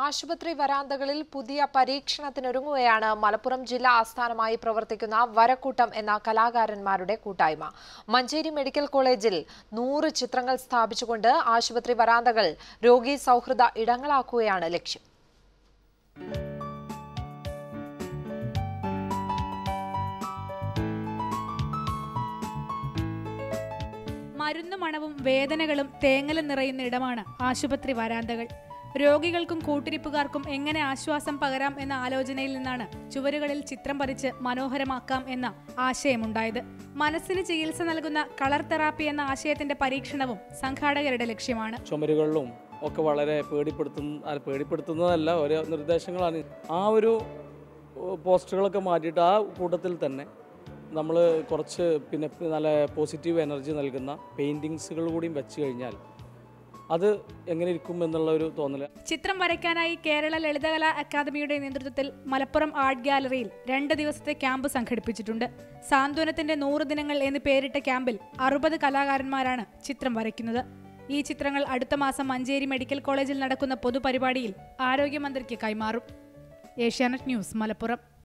ആശുപത്രി വരാന്തകളിൽ പുതിയ പരീക്ഷണത്തിനൊരുങ്ങുകയാണ് മലപ്പുറം ജില്ലാ ആസ്ഥാനമായി പ്രവർത്തിക്കുന്ന വരക്കൂട്ടം എന്ന കലാകാരന്മാരുടെ കൂട്ടായ്മ മഞ്ചേരി മെഡിക്കൽ കോളേജിൽ നൂറ് ചിത്രങ്ങൾ സ്ഥാപിച്ചുകൊണ്ട് ആശുപത്രി വരാന്തകൾ രോഗി സൗഹൃദ ഇടങ്ങളാക്കുകയാണ് ലക്ഷ്യം മരുന്ന് മണവും വേദനകളും തേങ്ങലും നിറയുന്ന ഇടമാണ് ആശുപത്രി വരാന്തകൾ രോഗികൾക്കും കൂട്ടിരിപ്പുകാർക്കും എങ്ങനെ ആശ്വാസം പകരാം എന്ന ആലോചനയിൽ നിന്നാണ് ചുവരുകളിൽ ചിത്രം പതിച്ച് മനോഹരമാക്കാം എന്ന ആശയമുണ്ടായത് മനസ്സിന് ചികിത്സ നൽകുന്ന കളർ തെറാപ്പി എന്ന ആശയത്തിന്റെ പരീക്ഷണവും സംഘാടകരുടെ ലക്ഷ്യമാണ് ചുമരുകളിലും ഒക്കെ വളരെ പേടിപ്പെടുത്തുന്ന അല്ല, പേടിപ്പെടുത്തുന്നതല്ല ഓരോ നിർദ്ദേശങ്ങളാണ് ആ ഒരു ഓ, പോസ്റ്ററുകളൊക്കെ മാറ്റിയിട്ട് ആ കൂട്ടത്തിൽ തന്നെ നമ്മൾ കുറച്ച് പിന്നെ നല്ല പോസിറ്റീവ് എനർജി നൽകുന്ന പെയിൻറ്റിങ്സുകൾ കൂടിയും വെച്ച് കഴിഞ്ഞാൽ അത് എങ്ങനെ ഇരിക്കും എന്നുള്ള ഒരു തോന്നൽ ചിത്രം വരയ്ക്കാനായി കേരള ലളിതകലാ അക്കാദമിയുടെ നേതൃത്വത്തിൽ മലപ്പുറം ആർട്ട് ഗാലറിയിൽ രണ്ട് ദിവസത്തെ ക്യാമ്പ് സംഘടിപ്പിച്ചിട്ടുണ്ട് സാന്ത്വനത്തിന്റെ നൂറ് ദിനങ്ങൾ എന്ന് പേരിട്ട ക്യാമ്പിൽ അറുപത് കലാകാരന്മാരാണ് ചിത്രം വരയ്ക്കുന്നത് ഈ ചിത്രങ്ങൾ അടുത്ത മാസം മഞ്ചേരി മെഡിക്കൽ കോളേജിൽ നടക്കുന്ന പൊതുപരിപാടിയിൽ ആരോഗ്യമന്ത്രിക്ക് കൈമാറും ഏഷ്യാനെറ്റ് ന്യൂസ് മലപ്പുറം